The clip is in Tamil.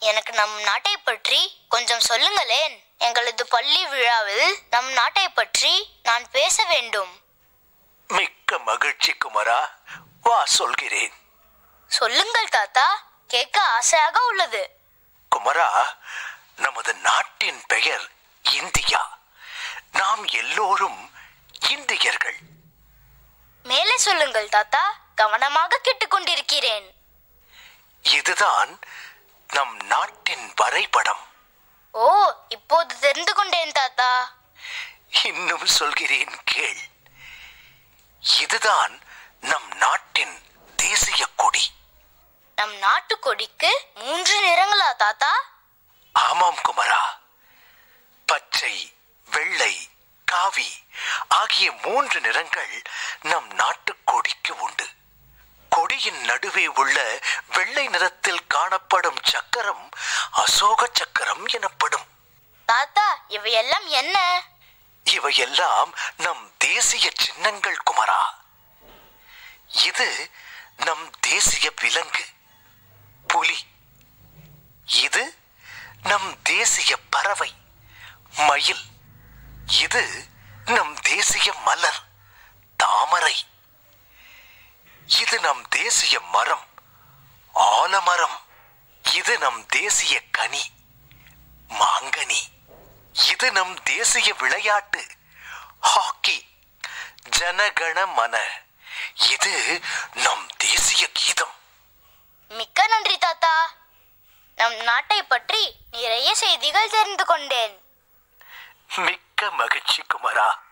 எனக்கு நம் நாட்டை பற்றி கொஞ்சம் சொல்லுங்களேன் எங்களது பள்ளி விழாவில் நம் நாட்டை பற்றி நான் பேச வேண்டும் மிக்க மகிழ்ச்சி குமரா வா சொல்கிறேன் சொல்லுங்கள் தாத்தா கேட்க ஆசையாக உள்ளது குமரா நமது நாட்டின் பெயர் இந்தியா நாம் எல்லோரும் இந்தியர்கள் மேலே சொல்லுங்கள் தாத்தா கவனமாக கேட்டுக்கொண்டிருக்கிறேன் இதுதான் நம் நாட்டின் வரைபடம் ஓ இப்போது தெரிந்து கொண்டேன் தாத்தா இன்னும் சொல்கிறேன் கேள் இதுதான் நம் நாட்டின் தேசிய கொடி நம் நாட்டு கொடிக்கு மூன்று நிறங்களா தாத்தா ஆமாம் குமரா பச்சை வெள்ளை காவி ஆகிய மூன்று நிறங்கள் நம் நாட்டு கொடிக்கு உண்டு கொடியின் நடுவே உள்ள வெள்ளை நிறத்தில் காணப்படும் சக்கரம் அசோக சக்கரம் எனப்படும் தாத்தா இவையெல்லாம் என்ன இவையெல்லாம் நம் தேசிய சின்னங்கள் குமரா இது நம் தேசிய விலங்கு புலி இது நம் தேசிய பறவை மயில் இது நம் தேசிய மலர் தாமரை இது நம் தேசிய மரம் ஆலமரம் இது நம் தேசிய கனி மாங்கனி இது நம் தேசிய விளையாட்டு ஹாக்கி ஜனகண மன இது நம் தேசிய கீதம் மிக்க நன்றி தாத்தா நம் நாட்டை பற்றி நிறைய செய்திகள் தெரிந்து கொண்டேன் மிக்க மகிழ்ச்சி குமரா